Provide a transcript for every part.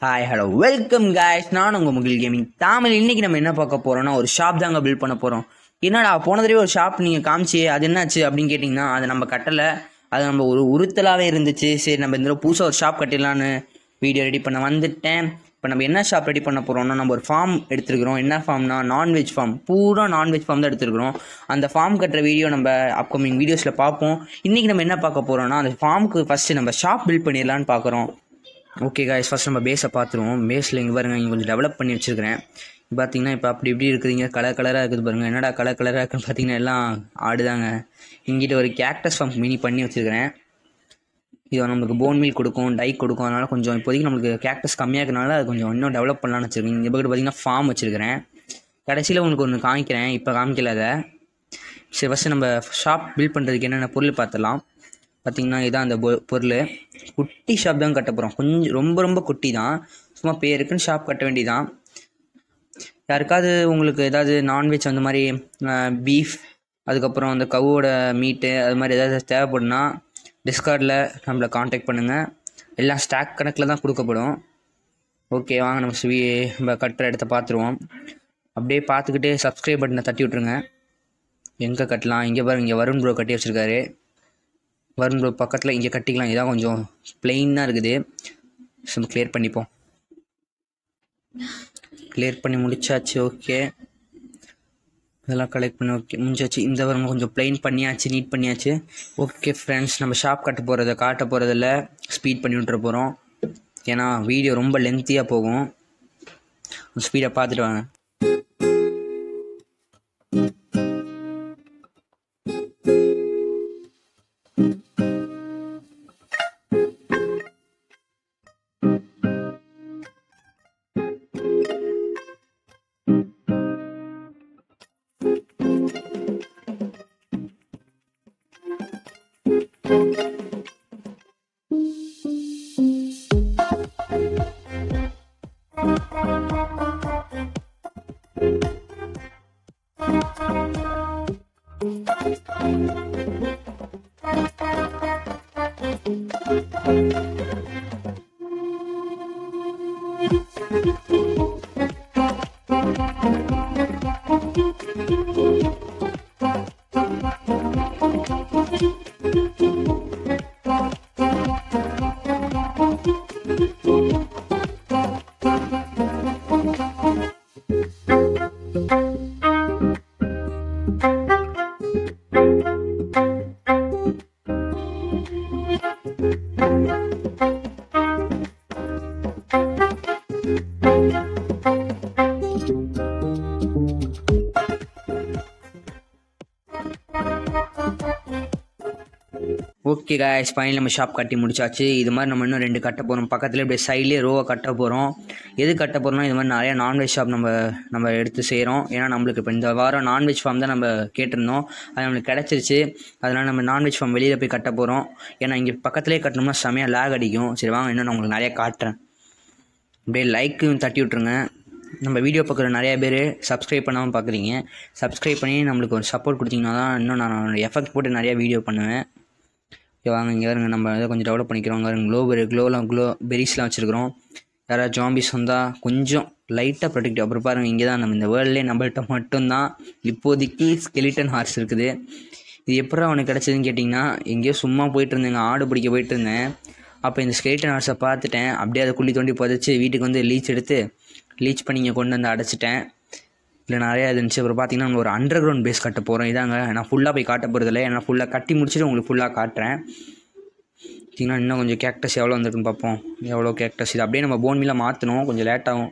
hi hello welcome guys நான் உங்கள் முகில் gaming Tamil இன்னைக்கு நம்ம என்ன பார்க்க போகிறோம்னா ஒரு ஷாப் தாங்க பில்ட் பண்ண போகிறோம் என்னடா போன தடவை ஒரு ஷாப் நீங்கள் காமிச்சி அது என்னாச்சு அப்படின்னு கேட்டிங்கன்னா அது நம்ம கட்டலை அது நம்ம ஒரு உறுத்தலாகவே இருந்துச்சு சரி நம்ம இந்த தடவை புதுசாக ஒரு ஷாப் கட்டிடலான்னு வீடியோ ரெடி பண்ண வந்துட்டேன் இப்போ நம்ம என்ன ஷாப் ரெடி பண்ண போகிறோம்னா நம்ம ஒரு ஃபார்ம் எடுத்துருக்கிறோம் என்ன ஃபார்ம்னா நான்வெஜ் ஃபார்ம் பூரா நான்வெஜ் ஃபார்ம் தான் எடுத்துருக்கிறோம் அந்த ஃபார்ம் கட்டுற வீடியோ நம்ம அப்கமிங் வீடியோஸில் பார்ப்போம் இன்றைக்கி நம்ம என்ன பார்க்க போகிறோம்னா அந்த ஃபார்முக்கு ஃபஸ்ட்டு நம்ம ஷாப் பில்ட் பண்ணிடலான்னு பார்க்குறோம் ஓகே காய்ஸ் ஃபஸ்ட் நம்ம பேஸை பார்த்துருவோம் பேஸில் இங்கே பாருங்க இங்கே கொஞ்சம் டெவலப் பண்ணி வச்சுருக்கிறேன் பார்த்தீங்கன்னா இப்போ அப்படி இப்படி இருக்குதுங்க கலர் கலராக இருக்குது பாருங்கள் என்னடா கலர் கலராக இருக்குன்னு பார்த்தீங்கன்னா எல்லாம் ஆடுதாங்க இங்கிட்ட ஒரு கேக்டஸ் ஃபார்ம் மினி பண்ணி வச்சுருக்கிறேன் இது நம்மளுக்கு போன் மீல் கொடுக்கும் டை கொடுக்கும் அதனால் கொஞ்சம் இப்போதைக்கு நம்மளுக்கு கேக்டஸ் கம்மியாக இருக்கனால அது கொஞ்சம் இன்னும் டெவலப் பண்ணலாம்னு வச்சுருக்கேன் இங்கே பக்கத்து பார்த்தீங்கன்னா ஃபார்ம் வச்சுருக்கிறேன் கடைசியில் உங்களுக்கு ஒன்று காமிக்கிறேன் இப்போ காமிக்கல அதை சரி ஃபஸ்ட்டு நம்ம ஷாப் பில்ட் பண்ணுறதுக்கு என்னென்ன பொருள் பார்த்துடலாம் பார்த்தீங்கன்னா இதான் அந்த பொ- பொருள் குட்டி ஷாப் தான் கட்ட போகிறோம் கொஞ்சம் ரொம்ப ரொம்ப குட்டி தான் சும்மா பேருக்குன்னு ஷாப் கட்ட வேண்டியதான் யாருக்காவது உங்களுக்கு ஏதாவது நான்வெஜ் அந்த மாதிரி பீஃப் அதுக்கப்புறம் அந்த கவோட மீட்டு அது மாதிரி ஏதாவது தேவைப்படுனா டிஸ்கார்டில் நம்மளை காண்டாக்ட் பண்ணுங்கள் எல்லாம் ஸ்டாக் கணக்கில் தான் கொடுக்கப்படும் ஓகே வாங்க நம்ம ஸ்வீ நம்ம கட்டுற இடத்த பார்த்துருவோம் அப்படியே பார்த்துக்கிட்டே சப்ஸ்கிரைப் பட்டனை தட்டி விட்ருங்க எங்கே கட்டலாம் இங்கே பாருங்க இங்கே வருண் ப்ரோ கட்டி வச்சுருக்காரு வருண் ப்ரோ பக்கத்தில் இங்கே கட்டிக்கலாம் இதான் கொஞ்சம் பிளெயினாக இருக்குது நம்ம கிளியர் பண்ணிப்போம் கிளியர் பண்ணி முடிச்சாச்சு ஓகே இதெல்லாம் கலெக்ட் பண்ணி ஓகே முடிஞ்சாச்சு இந்த வாரம் கொஞ்சம் பிளெயின் பண்ணியாச்சு நீட் பண்ணியாச்சு ஓகே ஃப்ரெண்ட்ஸ் நம்ம ஷாப் கட்ட போகிறத காட்ட போகிறதில்ல ஸ்பீட் பண்ணி விட்டுற போகிறோம் ஏன்னா வீடியோ ரொம்ப லென்த்தியாக போகும் ஸ்பீடை பார்த்துட்டு வாங்க ஓகே காய்ஸ் ஃபைனல் நம்ம ஷாப் கட்டி முடிச்சாச்சு இது மாதிரி நம்ம இன்னும் ரெண்டு கட்ட போகிறோம் பக்கத்தில் இப்படியே சைட்லேயே ரோவை கட்ட போகிறோம் எது கட்ட போகிறோம்னா இது மாதிரி நிறையா நான்வெஜ் ஷாப் நம்ம நம்ம எடுத்து செய்கிறோம் ஏன்னா நம்மளுக்கு இப்போ இந்த வாரம் நான்வெஜ் ஃபார்ம் தான் நம்ம கேட்டிருந்தோம் அது நம்மளுக்கு கிடச்சிருச்சு அதனால் நம்ம நான்வெஜ் ஃபார்ம் வெளியில் போய் கட்ட போகிறோம் ஏன்னா இங்கே பக்கத்துலேயே கட்டணும்னா செமையாக லேக் அடிக்கும் சரி வாங்க இன்னும் நான் உங்களுக்கு நிறையா காட்டுறேன் அப்படியே லைக்கும் தட்டி விட்ருங்க நம்ம வீடியோ பார்க்குற நிறைய பேர் சப்ஸ்கிரைப் பண்ணாமல் பார்க்குறீங்க சப்ஸ்கிரைப் பண்ணி நம்மளுக்கு ஒரு சப்போர்ட் கொடுத்தீங்கன்னா தான் இன்னும் நான் எஃபெக்ட் போட்டு நிறையா வீடியோ பண்ணுவேன் இங்க வாங்க இங்கே வருங்க நம்ம இதை கொஞ்சம் டெவலப் பண்ணிக்கிறோம் பாருங்க க்ளோ பெரி க்ளோலாம் க்ளோ பெரிஸ்லாம் வச்சுருக்கிறோம் யாராவது ஜாம்பிஸ் வந்தால் கொஞ்சம் லைட்டாக ப்ரொடெக்ட் அப்புறம் பாருங்கள் இங்கே தான் நம்ம இந்த வேர்ல்ட்லேயே நம்மள்ட்ட மட்டும்தான் இப்போதைக்கு ஸ்கெலிட்டன் ஹார்ஸ் இருக்குது இது எப்படா அவனுக்கு கிடச்சதுன்னு கேட்டிங்கன்னா எங்கேயோ சும்மா போயிட்டு இருந்தேங்க ஆடு பிடிக்க போயிட்டு இருந்தேன் அப்போ இந்த ஸ்கெலிட்டன் ஹார்ஸை பார்த்துட்டேன் அப்படியே அதை குழி தோண்டி புதைச்சி வீட்டுக்கு வந்து லீச் எடுத்து லீச் பண்ணி இங்கே கொண்டு வந்து அடைச்சிட்டேன் இல்லை நிறையா இருந்துச்சு அப்புறம் பார்த்தீங்கன்னா நம்ம ஒரு அண்டர் கிரவுண்ட் பேஸ் கட்ட போகிறோம் இதாங்க நான் ஃபுல்லாக போய் காட்ட போகிறதில்ல ஏன்னா ஃபுல்லாக கட்டி முடிச்சுட்டு உங்களுக்கு ஃபுல்லாக காட்டுறேன் பார்த்தீங்கன்னா இன்னும் கொஞ்சம் கேக்டஸ் எவ்வளோ வந்திருக்குன்னு பார்ப்போம் எவ்வளோ கேக்டஸ் இது அப்படியே நம்ம போன் மீல மாற்றணும் கொஞ்சம் லேட்டாகும்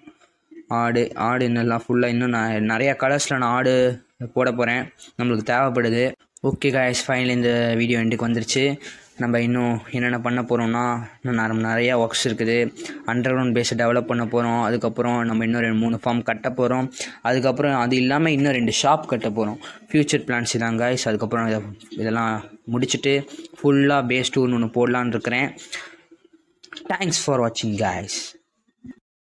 ஆடு ஆடு என்னெல்லாம் ஃபுல்லாக இன்னும் நான் நிறையா கலர்ஸில் நான் ஆடு போட போகிறேன் நம்மளுக்கு தேவைப்படுது ஓகே காய்ஸ் ஃபைனல் இந்த வீடியோ எண்டுக்கு வந்துருச்சு நம்ம இன்னும் என்னென்ன பண்ண போகிறோம்னா இன்னும் நர- நிறையா ஒர்க்ஸ் இருக்குது அண்டர் கிரவுண்ட் பேஸை டெவலப் பண்ண போகிறோம் அதுக்கப்புறம் நம்ம இன்னும் ரெண்டு மூணு ஃபார்ம் கட்ட போகிறோம் அதுக்கப்புறம் அது இல்லாமல் இன்னும் ரெண்டு ஷாப் கட்ட போகிறோம் ஃப்யூச்சர் பிளான்ஸ் இதான் காய்ஸ் அதுக்கப்புறம் இதை இதெல்லாம் முடிச்சுட்டு ஃபுல்லாக பேஸ் டூர்னு ஒன்று போடலான்னு இருக்கிறேன் தேங்க்ஸ் ஃபார் வாட்சிங் காய்ஸ்